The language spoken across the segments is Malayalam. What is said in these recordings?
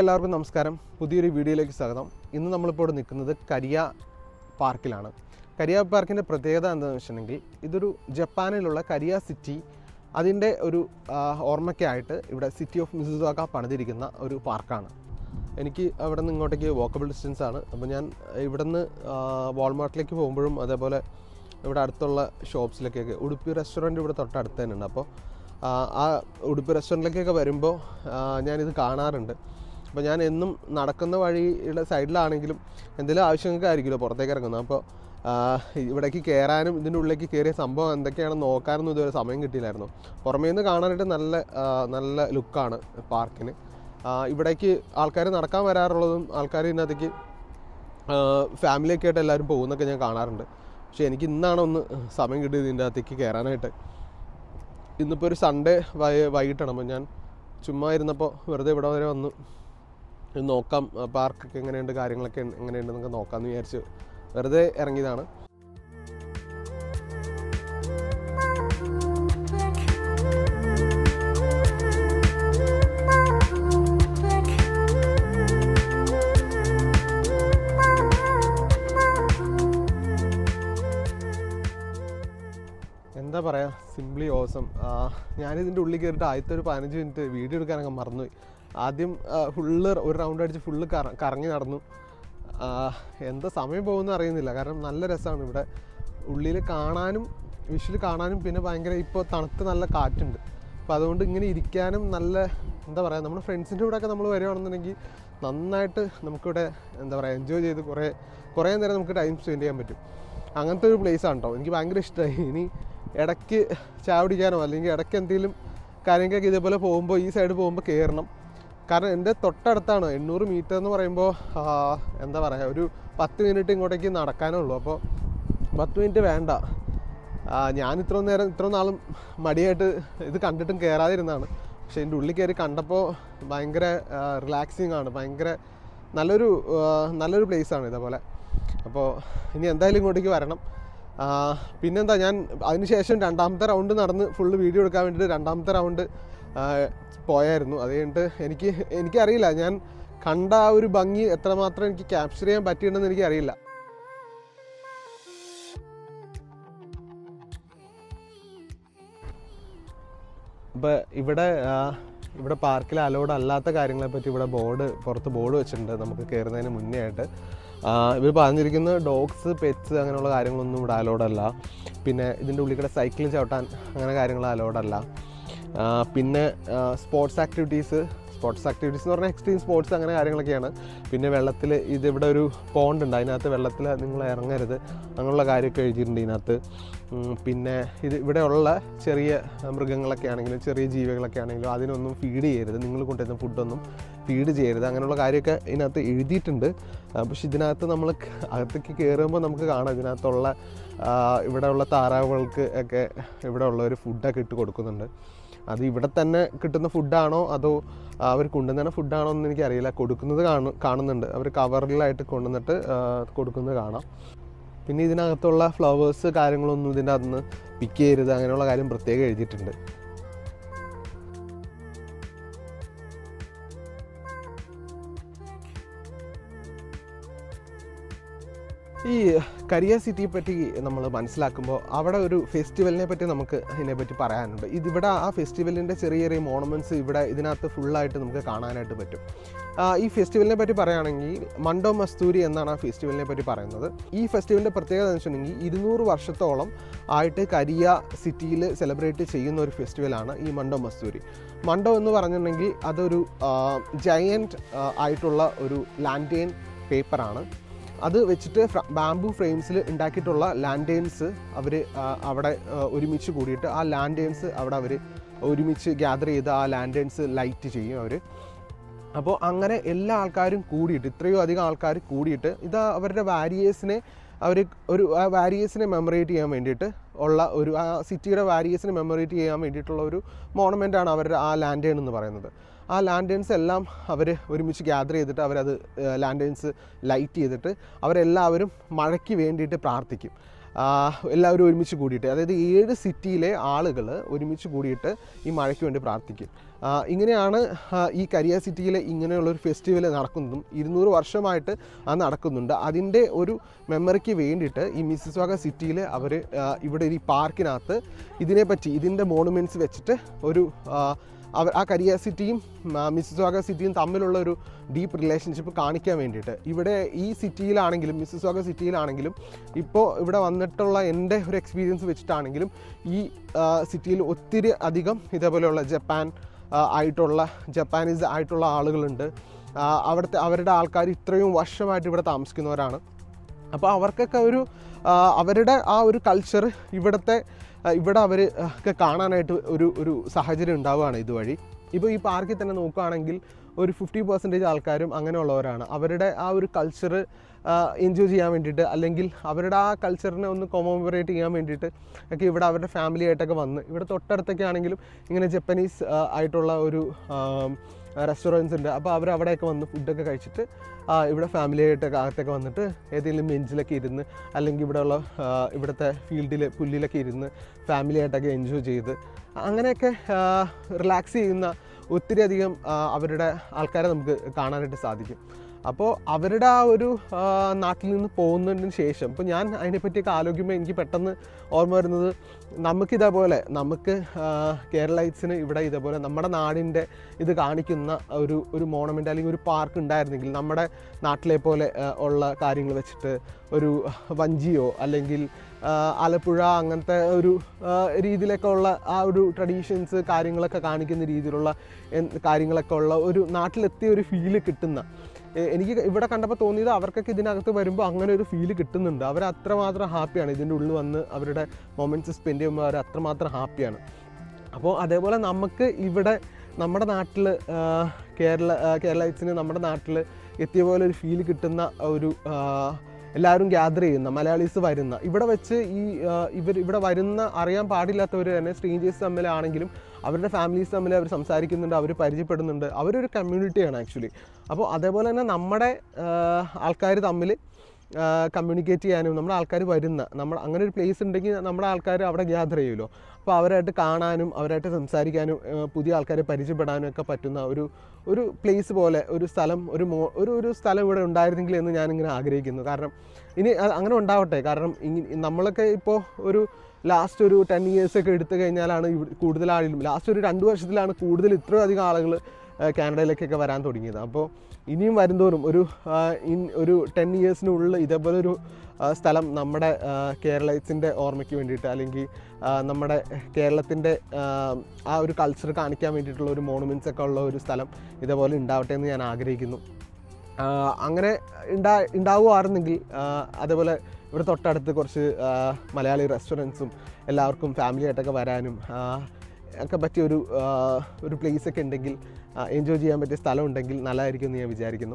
ഹായ് എല്ലാവർക്കും നമസ്കാരം പുതിയൊരു വീഡിയോയിലേക്ക് സ്വാഗതം ഇന്ന് നമ്മളിപ്പോൾ ഇവിടെ നിൽക്കുന്നത് കരിയ പാർക്കിലാണ് കരിയ പാർക്കിൻ്റെ പ്രത്യേകത എന്താണെന്ന് വെച്ചിട്ടുണ്ടെങ്കിൽ ഇതൊരു ജപ്പാനിലുള്ള കരിയ സിറ്റി അതിൻ്റെ ഒരു ആ, ഓർമ്മയ്ക്കായിട്ട് ഇവിടെ സിറ്റി ഓഫ് മിസുസാക്ക പണിതിരിക്കുന്ന ഒരു പാർക്കാണ് എനിക്ക് അവിടെ നിന്ന് ഇങ്ങോട്ടേക്ക് വോക്കബിൾ ഡിസ്റ്റൻസ് ആണ് അപ്പോൾ ഞാൻ ഇവിടെ നിന്ന് വാൾമാർട്ടിലേക്ക് പോകുമ്പോഴും അതേപോലെ ഇവിടെ അടുത്തുള്ള ഷോപ്സിലേക്കൊക്കെ ഉടുപ്പി റെസ്റ്റോറൻറ്റ് ഇവിടെ തൊട്ടടുത്ത് തന്നെ ഉണ്ട് അപ്പോൾ ആ, ആ ഉടുപ്പി റെസ്റ്റോറൻറ്റിലേക്കൊക്കെ വരുമ്പോൾ ആ, ഞാനിത് കാണാറുണ്ട് അപ്പോൾ ഞാൻ എന്നും നടക്കുന്ന വഴിയുടെ സൈഡിലാണെങ്കിലും എന്തെങ്കിലും ആവശ്യങ്ങൾക്ക് ആയിരിക്കുമല്ലോ പുറത്തേക്ക് ഇറങ്ങുന്നത് അപ്പോൾ ആ, ഇവിടേക്ക് കയറാനും ഇതിൻ്റെ ഉള്ളിലേക്ക് കയറിയ സംഭവം എന്തൊക്കെയാണെന്ന് നോക്കാനൊന്നും ഇതുവരെ സമയം കിട്ടിയില്ലായിരുന്നു പുറമേ നിന്ന് കാണാനായിട്ട് നല്ല ആ, നല്ല ലുക്കാണ് പാർക്കിന് ആ, ഇവിടേക്ക് ആൾക്കാർ നടക്കാൻ വരാറുള്ളതും ആൾക്കാർ ഇതിനകത്തേക്ക് ഫാമിലിയൊക്കെ ആയിട്ട് എല്ലാവരും പോകുന്നൊക്കെ ഞാൻ കാണാറുണ്ട് പക്ഷേ എനിക്ക് ഇന്നാണ് ഒന്ന് സമയം കിട്ടിയത് ഇതിൻ്റെ അകത്തേക്ക് കയറാനായിട്ട് ഇന്നിപ്പോൾ ഒരു സൺഡേ വൈ വൈകിട്ടാണ് അപ്പോൾ ഞാൻ ചുമ്മാ ഇരുന്നപ്പോൾ വെറുതെ ഇവിടെ വരെ വന്നു ഇത് നോക്കാം പാർക്കൊക്കെ എങ്ങനെയുണ്ട് കാര്യങ്ങളൊക്കെ എങ്ങനെയുണ്ടെന്നൊക്കെ നോക്കാമെന്ന് വിചാരിച്ച് വെറുതെ ഇറങ്ങിയതാണ് എന്താ പറയുക സിംപ്ലി ഓസം ഞാനിതിൻ്റെ ഉള്ളിൽ കയറിയിട്ട് ആദ്യത്തെ ഒരു പതിനഞ്ച് മിനിറ്റ് വീഡിയോ എടുക്കാനൊക്കെ മറന്നുപോയി ആദ്യം ഫുള്ള് ഒരു റൗണ്ട് അടിച്ച് ഫുള്ള് കറങ്ങി നടന്നു ആ, എന്താ സമയം പോകുമെന്ന് അറിയുന്നില്ല കാരണം നല്ല രസമാണ് ഇവിടെ ഉള്ളിൽ കാണാനും വിഷ്വൽ കാണാനും പിന്നെ ഭയങ്കര ഇപ്പോൾ തണുത്ത് നല്ല കാറ്റുണ്ട് അപ്പോൾ അതുകൊണ്ട് ഇങ്ങനെ ഇരിക്കാനും നല്ല എന്താ പറയുക നമ്മുടെ ഫ്രണ്ട്സിൻ്റെ കൂടെ ഒക്കെ നമ്മൾ വരികയാണെന്നുണ്ടെങ്കിൽ നന്നായിട്ട് നമുക്കിവിടെ എന്താ പറയുക എൻജോയ് ചെയ്ത് കുറേ കുറേ നേരം നമുക്ക് ടൈം സ്പെൻഡ് ചെയ്യാൻ പറ്റും അങ്ങനത്തെ ഒരു place ആണ് കേട്ടോ എനിക്ക് ഭയങ്കര ഇഷ്ടമായി ഇനി ഇടയ്ക്ക് ചായ കുടിക്കാനോ അല്ലെങ്കിൽ ഇടയ്ക്ക് എന്തെങ്കിലും കാര്യങ്ങളൊക്കെ ഇതേപോലെ പോകുമ്പോൾ ഈ സൈഡ് പോകുമ്പോൾ കയറണം കാരണം എൻ്റെ തൊട്ടടുത്താണ് എണ്ണൂറ് മീറ്റർ എന്ന് പറയുമ്പോൾ ആ, എന്താ പറയുക ഒരു പത്ത് മിനിറ്റ് ഇങ്ങോട്ടേക്ക് നടക്കാനേ ഉള്ളൂ അപ്പോൾ പത്ത് മിനിറ്റ് വേണ്ട ആ, ഞാൻ ഇത്ര നേരം ഇത്ര നാളും മടിയായിട്ട് ഇത് കണ്ടിട്ടും കയറാതിരുന്നതാണ് പക്ഷേ എൻ്റെ ഉള്ളിൽ കയറി കണ്ടപ്പോൾ ഭയങ്കര റിലാക്സിങ് ആണ് ഭയങ്കര നല്ലൊരു ആ, നല്ലൊരു place ആണ് ഇതേപോലെ അപ്പോൾ ഇനി എന്തായാലും ഇങ്ങോട്ടേക്ക് വരണം ആ, പിന്നെന്താ ഞാൻ അതിനുശേഷം രണ്ടാമത്തെ റൗണ്ട് നടന്ന് ഫുള്ള് വീഡിയോ എടുക്കാൻ വേണ്ടിയിട്ട് രണ്ടാമത്തെ റൗണ്ട് പോയായിരുന്നു അത് കഴിഞ്ഞിട്ട് എനിക്ക് എനിക്കറിയില്ല ഞാൻ കണ്ട ആ ഒരു ഭംഗി എത്രമാത്രം എനിക്ക് ക്യാപ്ചർ ചെയ്യാൻ പറ്റിയിട്ടുണ്ടെന്ന് എനിക്കറിയില്ല ഇപ്പോൾ ഇവിടെ ആ, ഇവിടെ പാർക്കിൽ അലോഡ് അല്ലാത്ത കാര്യങ്ങളെ പറ്റി ഇവിടെ ബോർഡ് പുറത്ത് ബോർഡ് വെച്ചിട്ടുണ്ട് നമുക്ക് കയറുന്നതിന് മുന്നേ ആയിട്ട് ആ, ഇവർ പറഞ്ഞിരിക്കുന്ന ഡോഗ്സ് പെറ്റ്സ് അങ്ങനെയുള്ള കാര്യങ്ങളൊന്നും ഇവിടെ അലോഡ് അല്ല പിന്നെ ഇതിൻ്റെ ഉള്ളിൽ കൂടെ സൈക്കിൾ ചവിട്ടാൻ അങ്ങനെ കാര്യങ്ങൾ അലോഡ് അല്ല ആ, പിന്നെ സ്പോർട്സ് ആക്ടിവിറ്റീസ് സ്പോർട്സ് ആക്ടിവിറ്റീസ് എന്ന് പറഞ്ഞാൽ എക്സ്ട്രീം സ്പോർട്സ് അങ്ങനെ കാര്യങ്ങളൊക്കെയാണ് പിന്നെ വെള്ളത്തിൽ ഇതിവിടെ ഒരു പോണ്ട് ഉണ്ട് അതിനകത്ത് വെള്ളത്തിൽ നിങ്ങൾ ഇറങ്ങരുത് അങ്ങനെയുള്ള കാര്യമൊക്കെ എഴുതിയിട്ടുണ്ട് ഇതിനകത്ത് ഉം, പിന്നെ ഇത് ഇവിടെയുള്ള ചെറിയ മൃഗങ്ങളൊക്കെ ആണെങ്കിലും ചെറിയ ജീവികളൊക്കെ ആണെങ്കിലും അതിനൊന്നും ഫീഡ് ചെയ്യരുത് നിങ്ങൾ കൊണ്ടുവരുന്ന ഫുഡൊന്നും ഫീഡ് ചെയ്യരുത് അങ്ങനെയുള്ള കാര്യമൊക്കെ ഇതിനകത്ത് എഴുതിയിട്ടുണ്ട് ആ, പക്ഷെ ഇതിനകത്ത് നമ്മൾ അകത്തേക്ക് കയറുമ്പോൾ നമുക്ക് കാണാം ഇതിനകത്തുള്ള ആ, ഇവിടെയുള്ള താറാവുകൾക്ക് ഒക്കെ ഇവിടെ ഉള്ള ഒരു ഫുഡൊക്കെ ഇട്ട് കൊടുക്കുന്നുണ്ട് അത് ഇവിടെ തന്നെ കിട്ടുന്ന ഫുഡാണോ അതോ അവർ കൊണ്ടുവന്ന ഫുഡാണോ എന്ന് എനിക്കറിയില്ല കൊടുക്കുന്നത് കാണു കാണുന്നുണ്ട് അവർ കവറിലായിട്ട് കൊണ്ടുവന്നിട്ട് ആ, കൊടുക്കുന്നത് കാണാം പിന്നെ ഇതിനകത്തുള്ള ഫ്ലവേഴ്സ് കാര്യങ്ങളൊന്നും ഇതിൻ്റെ അകത്ത് നിന്ന് പിക്ക് ചെയ്യരുത് അങ്ങനെയുള്ള കാര്യം പ്രത്യേകം എഴുതിയിട്ടുണ്ട് ഈ കരിയ സിറ്റിയെ പറ്റി നമ്മൾ മനസ്സിലാക്കുമ്പോൾ അവിടെ ഒരു ഫെസ്റ്റിവലിനെ പറ്റി നമുക്ക് ഇതിനെ പറ്റി പറയാനുണ്ട് ഇതിവിടെ ആ ഫെസ്റ്റിവലിൻ്റെ ചെറിയ ചെറിയ മോണമെൻറ്റ്സ് ഇവിടെ ഇതിനകത്ത് ഫുള്ളായിട്ട് നമുക്ക് കാണാനായിട്ട് പറ്റും ആ, ഈ ഫെസ്റ്റിവലിനെ പറ്റി പറയുകയാണെങ്കിൽ മണ്ടോ മസ്തൂരി എന്നാണ് ആ ഫെസ്റ്റിവലിനെ പറ്റി പറയുന്നത് ഈ ഫെസ്റ്റിവലിൻ്റെ പ്രത്യേകത എന്ന് വെച്ചിട്ടുണ്ടെങ്കിൽ ഇരുന്നൂറ് വർഷത്തോളം ആയിട്ട് കരിയ സിറ്റിയിൽ സെലിബ്രേറ്റ് ചെയ്യുന്ന ഒരു ഫെസ്റ്റിവലാണ് ഈ മണ്ടോ മസ്തൂരി മണ്ടോ എന്ന് പറഞ്ഞിട്ടുണ്ടെങ്കിൽ അതൊരു ജയൻറ്റ് ആയിട്ടുള്ള ഒരു ലാൻഡേൺ പേപ്പറാണ് അത് വെച്ചിട്ട് ബാംബു ഫ്രെയിംസിൽ ഉണ്ടാക്കിയിട്ടുള്ള ലാൻഡേൺസ് അവർ അവിടെ ആ, ഒരുമിച്ച് കൂടിയിട്ട് ആ ലാൻഡേൺസ് അവിടെ അവർ ഒരുമിച്ച് ഗ്യാദർ ചെയ്ത് ആ ലാൻഡേൺസ് ലൈറ്റ് ചെയ്യും അവർ അപ്പോൾ അങ്ങനെ എല്ലാ ആൾക്കാരും കൂടിയിട്ട് ഇത്രയും അധികം ആൾക്കാർ കൂടിയിട്ട് ഇത് അവരുടെ വാരിയേഴ്സിനെ അവർ ഒരു ആ വാരിയേഴ്സിനെ മെമ്മറേറ്റ് ചെയ്യാൻ വേണ്ടിയിട്ട് ഉള്ള ഒരു ആ സിറ്റിയുടെ വാരിയേഴ്സിനെ മെമ്മറേറ്റ് ചെയ്യാൻ വേണ്ടിയിട്ടുള്ള ഒരു മോണമെൻ്റ് ആണ് അവരുടെ ആ ലാൻഡേൺ എന്ന് പറയുന്നത് ആ ലാൻഡേൺസ് എല്ലാം അവർ ഒരുമിച്ച് ഗ്യാദർ ചെയ്തിട്ട് അവരത് ലാൻഡേൺസ് ലൈറ്റ് ചെയ്തിട്ട് അവരെല്ലാവരും മഴയ്ക്ക് വേണ്ടിയിട്ട് പ്രാർത്ഥിക്കും ആ, എല്ലാവരും ഒരുമിച്ച് കൂടിയിട്ട് അതായത് ഏഴ് സിറ്റിയിലെ ആളുകൾ ഒരുമിച്ച് കൂടിയിട്ട് ഈ മഴയ്ക്ക് വേണ്ടി പ്രാർത്ഥിക്കും ആ, ഇങ്ങനെയാണ് ആ, ഈ കരിയ സിറ്റിയിൽ ഇങ്ങനെയുള്ള ഒരു ഫെസ്റ്റിവൽ നടക്കുന്നതും ഇരുന്നൂറ് വർഷമായിട്ട് അത് നടക്കുന്നുണ്ട് അതിൻ്റെ ഒരു മെമ്മറിക്ക് വേണ്ടിയിട്ട് ഈ മിസ്സിസ്വാഗ സിറ്റിയിൽ അവർ ഇവിടെ ഒരു ഈ പാർക്കിനകത്ത് ഇതിനെപ്പറ്റി ഇതിൻ്റെ മോണുമെൻറ്റ്സ് വെച്ചിട്ട് ഒരു ആ, അവർ ആ കരിയ സിറ്റിയും മിസ്സിസ്വാഗ സിറ്റിയും തമ്മിലുള്ള ഒരു ഡീപ്പ് റിലേഷൻഷിപ്പ് കാണിക്കാൻ വേണ്ടിയിട്ട് ഇവിടെ ഈ സിറ്റിയിലാണെങ്കിലും മിസ്സിസ്വാഗ സിറ്റിയിലാണെങ്കിലും ഇപ്പോൾ ഇവിടെ വന്നിട്ടുള്ള എൻ്റെ ഒരു എക്സ്പീരിയൻസ് വെച്ചിട്ടാണെങ്കിലും ഈ സിറ്റിയിൽ ഒത്തിരി അധികം ഇതേപോലെയുള്ള ജപ്പാൻ ആ, ആയിട്ടുള്ള ജപ്പാനീസ് ആയിട്ടുള്ള ആളുകളുണ്ട് ആ, അവിടുത്തെ അവരുടെ ആൾക്കാർ ഇത്രയും വർഷമായിട്ട് ഇവിടെ താമസിക്കുന്നവരാണ് അപ്പോൾ അവർക്കൊക്കെ ഒരു ആ, അവരുടെ ആ ഒരു കൾച്ചർ ഇവിടുത്തെ ആ, ഇവിടെ അവർ ഒക്കെ കാണാനായിട്ട് ഒരു ഒരു സാഹചര്യം ഉണ്ടാവുകയാണ് ഇതുവഴി ഇപ്പോൾ ഈ പാർക്കിൽ തന്നെ നോക്കുകയാണെങ്കിൽ ഒരു ഫിഫ്റ്റി പെർസെൻറ്റേജ് ആൾക്കാരും അങ്ങനെയുള്ളവരാണ് അവരുടെ ആ ഒരു കൾച്ചർ എൻജോയ് ചെയ്യാൻ വേണ്ടിയിട്ട് അല്ലെങ്കിൽ അവരുടെ ആ കൾച്ചറിനെ ഒന്ന് കൊമോമറേറ്റ് ചെയ്യാൻ വേണ്ടിയിട്ട് ഒക്കെ ഇവിടെ അവരുടെ ഫാമിലി ആയിട്ടൊക്കെ വന്ന് ഇവിടെ തൊട്ടടുത്തൊക്കെ ആണെങ്കിലും ഇങ്ങനെ ജപ്പനീസ് ആ, ആയിട്ടുള്ള ഒരു റെസ്റ്റോറൻറ്റ്സ് ഉണ്ട് അപ്പോൾ അവർ അവിടെയൊക്കെ വന്ന് ഫുഡൊക്കെ കഴിച്ചിട്ട് ആ, ഇവിടെ ഫാമിലി ആയിട്ടൊക്കെ അകത്തൊക്കെ വന്നിട്ട് ഏതെങ്കിലും ബെഞ്ചിലൊക്കെ ഇരുന്ന് അല്ലെങ്കിൽ ഇവിടെയുള്ള ആ, ഇവിടുത്തെ ഫീൽഡിൽ പുല്ലിലൊക്കെ ഇരുന്ന് ഫാമിലി ആയിട്ടൊക്കെ എൻജോയ് ചെയ്ത് അങ്ങനെയൊക്കെ റിലാക്സ് ചെയ്യുന്ന ഒത്തിരി അധികം ആ, അവരുടെ ആൾക്കാരെ നമുക്ക് കാണാനായിട്ട് സാധിക്കും അപ്പോൾ അവരുടെ ആ ഒരു ആ, നാട്ടിൽ നിന്ന് പോകുന്നതിന് ശേഷം ഇപ്പോൾ ഞാൻ അതിനെപ്പറ്റിയൊക്കെ ആലോചിക്കുമ്പോൾ എനിക്ക് പെട്ടെന്ന് ഓർമ്മ വരുന്നത് നമുക്കിതേപോലെ നമുക്ക് ആ, കേരളൈറ്റ്സിന് ഇവിടെ ഇതേപോലെ നമ്മുടെ നാടിൻ്റെ ഇത് കാണിക്കുന്ന ഒരു ഒരു മോണമെൻ്റ് അല്ലെങ്കിൽ ഒരു പാർക്ക് ഉണ്ടായിരുന്നെങ്കിൽ നമ്മുടെ നാട്ടിലെ പോലെ ആ, ഉള്ള കാര്യങ്ങൾ വെച്ചിട്ട് ഒരു വഞ്ചിയോ അല്ലെങ്കിൽ ആ, ആലപ്പുഴ അങ്ങനത്തെ ഒരു ആ, രീതിയിലൊക്കെ ഉള്ള ആ ഒരു ട്രഡീഷൻസ് കാര്യങ്ങളൊക്കെ കാണിക്കുന്ന രീതിയിലുള്ള എന്ത് കാര്യങ്ങളൊക്കെ ഉള്ള ഒരു നാട്ടിലെത്തിയ ഒരു ഫീല് കിട്ടുന്ന എ- എനിക്ക് ഇവിടെ കണ്ടപ്പോൾ തോന്നിയത് അവർക്കൊക്കെ ഇതിനകത്ത് വരുമ്പോൾ അങ്ങനെ ഒരു ഫീല് കിട്ടുന്നുണ്ട് അവർ അത്രമാത്രം ഹാപ്പിയാണ് ഇതിൻ്റെ ഉള്ളിൽ വന്ന് അവരുടെ മൊമെൻറ്റ്സ് സ്പെൻഡ് ചെയ്യുമ്പോൾ അവർ അത്രമാത്രം ഹാപ്പിയാണ് അപ്പോൾ അതേപോലെ നമുക്ക് ഇവിടെ നമ്മുടെ നാട്ടിൽ കേരള കേരളൈറ്റ്സിന് നമ്മുടെ നാട്ടിൽ എത്തിയ പോലെ ഒരു ഫീൽ കിട്ടുന്ന ഒരു ആ, എല്ലാവരും ഗ്യാദർ ചെയ്യുന്ന മലയാളീസ് വരുന്ന ഇവിടെ വെച്ച് ഈ ആ, ഇവർ ഇവിടെ വരുന്ന അറിയാൻ പാടില്ലാത്തവർ തന്നെ സ്ട്രേഞ്ചേഴ്സ് തമ്മിലാണെങ്കിലും അവരുടെ ഫാമിലീസ് തമ്മിൽ അവർ സംസാരിക്കുന്നുണ്ട് അവർ പരിചയപ്പെടുന്നുണ്ട് അവരൊരു കമ്മ്യൂണിറ്റിയാണ് ആക്ച്വലി അപ്പോൾ അതേപോലെ തന്നെ നമ്മുടെ ആൾക്കാർ തമ്മിൽ കമ്മ്യൂണിക്കേറ്റ് ചെയ്യാനും നമ്മുടെ ആൾക്കാർ വരുന്ന നമ്മൾ അങ്ങനെ ഒരു പ്ലേസ് ഉണ്ടെങ്കിൽ നമ്മുടെ ആൾക്കാർ അവിടെ ഗ്യാദർ ചെയ്യുമല്ലോ അപ്പോൾ അവരായിട്ട് കാണാനും അവരായിട്ട് സംസാരിക്കാനും ആ, പുതിയ ആൾക്കാരെ പരിചയപ്പെടാനും ഒക്കെ പറ്റുന്ന ഒരു ഒരു പ്ലേസ് പോലെ ഒരു സ്ഥലം ഒരു മോ ഒരു ഒരു സ്ഥലം ഇവിടെ ഉണ്ടായിരുന്നെങ്കിൽ എന്ന് ഞാനിങ്ങനെ ആഗ്രഹിക്കുന്നു കാരണം ഇനി അത് അങ്ങനെ ഉണ്ടാവട്ടെ കാരണം ഇനി നമ്മളൊക്കെ ഇപ്പോൾ ഒരു ലാസ്റ്റ് ഒരു ടെൻ ഇയേഴ്സ് ഒക്കെ എടുത്തു കഴിഞ്ഞാലാണ് ഇവ- കൂടുതൽ ആളുകളും ലാസ്റ്റ് ഒരു രണ്ട് വർഷത്തിലാണ് കൂടുതൽ ഇത്രയും അധികം ആളുകൾ കാനഡയിലേക്കൊക്കെ വരാൻ തുടങ്ങിയത് അപ്പോൾ ഇനിയും വരുന്തോറും ഒരു ആ, ഇൻ ഒരു ടെൻ ഇയേഴ്സിനുള്ളിൽ ഇതേപോലെ ഒരു ആ, സ്ഥലം നമ്മുടെ കേരളത്തിൻ്റെ ഓർമ്മയ്ക്ക് വേണ്ടിയിട്ട് അല്ലെങ്കിൽ ആ, നമ്മുടെ കേരളത്തിൻ്റെ ആ ഒരു കൾച്ചർ കാണിക്കാൻ വേണ്ടിയിട്ടുള്ള ഒരു മോണുമെൻറ്റ്സ് ഒക്കെ ഉള്ള ഒരു സ്ഥലം ഇതേപോലെ ഉണ്ടാവട്ടെ എന്ന് ഞാൻ ആഗ്രഹിക്കുന്നു ആ, അങ്ങനെ ഉണ്ടാ ഉണ്ടാവുമായിരുന്നെങ്കിൽ ആ, അതേപോലെ ഇവിടെ തൊട്ടടുത്ത് കുറച്ച് ആ, മലയാളി റെസ്റ്റോറൻറ്റ്സും എല്ലാവർക്കും ഫാമിലി ആയിട്ടൊക്കെ വരാനും ആ, ഒക്കെ പറ്റിയ ഒരു ആ, ഒരു പ്ലേസ് ഒക്കെ ഉണ്ടെങ്കിൽ എൻജോയ് ചെയ്യാൻ പറ്റിയ സ്ഥലം ഉണ്ടെങ്കിൽ നല്ലതായിരിക്കും എന്ന് ഞാൻ വിചാരിക്കുന്നു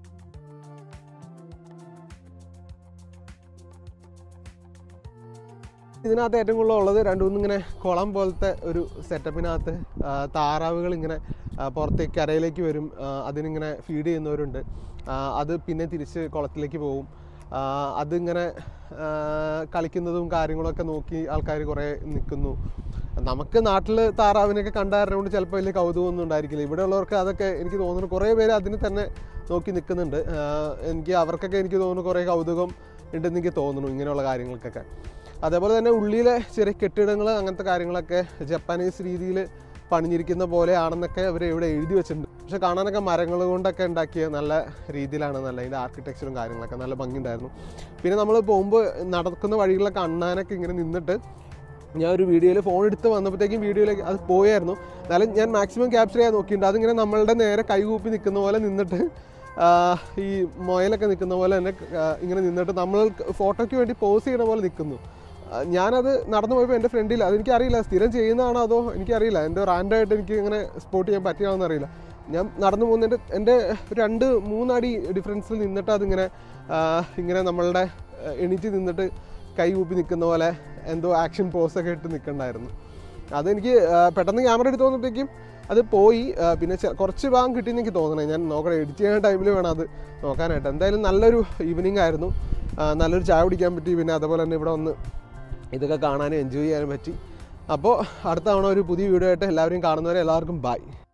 ഇതിനകത്ത് ഏറ്റവും കൂടുതൽ ഉള്ളത് രണ്ട് മൂന്ന് ഇങ്ങനെ കുളം പോലത്തെ ഒരു സെറ്റപ്പിനകത്ത് ആ, താറാവുകൾ ഇങ്ങനെ ആ, പുറത്തേക്ക് കരയിലേക്ക് വരും ആ, അതിനിങ്ങനെ ഫീഡ് ചെയ്യുന്നവരുണ്ട് ആ, അത് പിന്നെ തിരിച്ച് കുളത്തിലേക്ക് പോകും ആ, അതിങ്ങനെ ആ, കളിക്കുന്നതും കാര്യങ്ങളൊക്കെ നോക്കി ആൾക്കാർ കുറേ നിൽക്കുന്നു നമുക്ക് നാട്ടിൽ താറാവിനെയൊക്കെ കണ്ടായിരുന്നതുകൊണ്ട് ചിലപ്പോൾ വലിയ കൗതുകമൊന്നും ഉണ്ടായിരിക്കില്ല ഇവിടെ ഉള്ളവർക്ക് അതൊക്കെ എനിക്ക് തോന്നുന്നു കുറേ പേര് അതിന് തന്നെ നോക്കി നിൽക്കുന്നുണ്ട് ആ, എനിക്ക് അവർക്കൊക്കെ എനിക്ക് തോന്നുന്നു കുറേ കൗതുകം ഉണ്ടെന്ന് എനിക്ക് തോന്നുന്നു ഇങ്ങനെയുള്ള കാര്യങ്ങൾക്കൊക്കെ അതേപോലെ തന്നെ ഉള്ളിലെ ചെറിയ കെട്ടിടങ്ങൾ അങ്ങനത്തെ കാര്യങ്ങളൊക്കെ ജപ്പാനീസ് രീതിയിൽ പണിഞ്ഞിരിക്കുന്ന പോലെയാണെന്നൊക്കെ അവർ ഇവിടെ എഴുതി വെച്ചിട്ടുണ്ട് പക്ഷെ കാണാനൊക്കെ മരങ്ങൾ കൊണ്ടൊക്കെ ഉണ്ടാക്കിയ നല്ല രീതിയിലാണ് നല്ല അതിൻ്റെ ആർക്കിടെക്ചറും കാര്യങ്ങളൊക്കെ നല്ല ഭംഗിയുണ്ടായിരുന്നു പിന്നെ നമ്മൾ പോകുമ്പോൾ നടക്കുന്ന വഴികളിലൊക്കെ അണ്ണാനൊക്കെ ഇങ്ങനെ നിന്നിട്ട് ഞാൻ ഒരു വീഡിയോയിൽ ഫോൺ എടുത്ത് വന്നപ്പോഴത്തേക്കും വീഡിയോയിലേക്ക് അത് പോയായിരുന്നു എന്നാലും ഞാൻ മാക്സിമം ക്യാപ്ചർ ചെയ്യാൻ നോക്കിയിട്ടുണ്ട് അതിങ്ങനെ നമ്മളുടെ നേരെ കൈകൂപ്പി നിൽക്കുന്ന പോലെ നിന്നിട്ട് ആ, ഈ മൊയലൊക്കെ നിൽക്കുന്ന പോലെ തന്നെ ആ, ഇങ്ങനെ നിന്നിട്ട് നമ്മൾ ഫോട്ടോയ്ക്ക് വേണ്ടി പോസ് ചെയ്യുന്ന പോലെ നിൽക്കുന്നു ആ, ഞാനത് നടന്നു പോയപ്പോൾ എൻ്റെ ഫ്രണ്ടിൽ അതെനിക്കറിയില്ല സ്ഥിരം ചെയ്യുന്നതാണോ അതോ എനിക്കറിയില്ല എൻ്റെ റാൻഡായിട്ട് എനിക്ക് ഇങ്ങനെ സ്പോട്ട് ചെയ്യാൻ പറ്റിയാണെന്ന് അറിയില്ല ഞാൻ നടന്നു പോകുന്നതിൻ്റെ എൻ്റെ രണ്ട് മൂന്നടി ഡിഫറൻസിൽ നിന്നിട്ട് അതിങ്ങനെ ആ, ഇങ്ങനെ നമ്മളുടെ ആ, എണീറ്റ് നിന്നിട്ട് കൈ കൂപ്പി നിൽക്കുന്ന പോലെ എന്തോ ആക്ഷൻ പോസൊക്കെ ഇട്ട് നിൽക്കണ്ടായിരുന്നു അതെനിക്ക് ആ, പെട്ടെന്ന് ക്യാമറ എടുത്ത് വന്നപ്പോഴത്തേക്കും അത് പോയി ആ, പിന്നെ ചെ- കുറച്ച് ഭാഗം കിട്ടിയെന്ന് എനിക്ക് തോന്നണേ ഞാൻ നോക്കണം എഡിറ്റ് ചെയ്യുന്ന ടൈമിൽ വേണം അത് നോക്കാനായിട്ട് എന്തായാലും നല്ലൊരു ഈവനിങ് ആയിരുന്നു ആ, നല്ലൊരു ചായ കുടിക്കാൻ പറ്റി പിന്നെ അതുപോലെ തന്നെ ഇവിടെ വന്ന് ഇതൊക്കെ കാണാനും എൻജോയ് ചെയ്യാനും പറ്റി അപ്പോൾ അടുത്ത തവണ ഒരു പുതിയ വീഡിയോ ആയിട്ട് എല്ലാവരെയും കാണുന്നവരെ എല്ലാവർക്കും ബൈ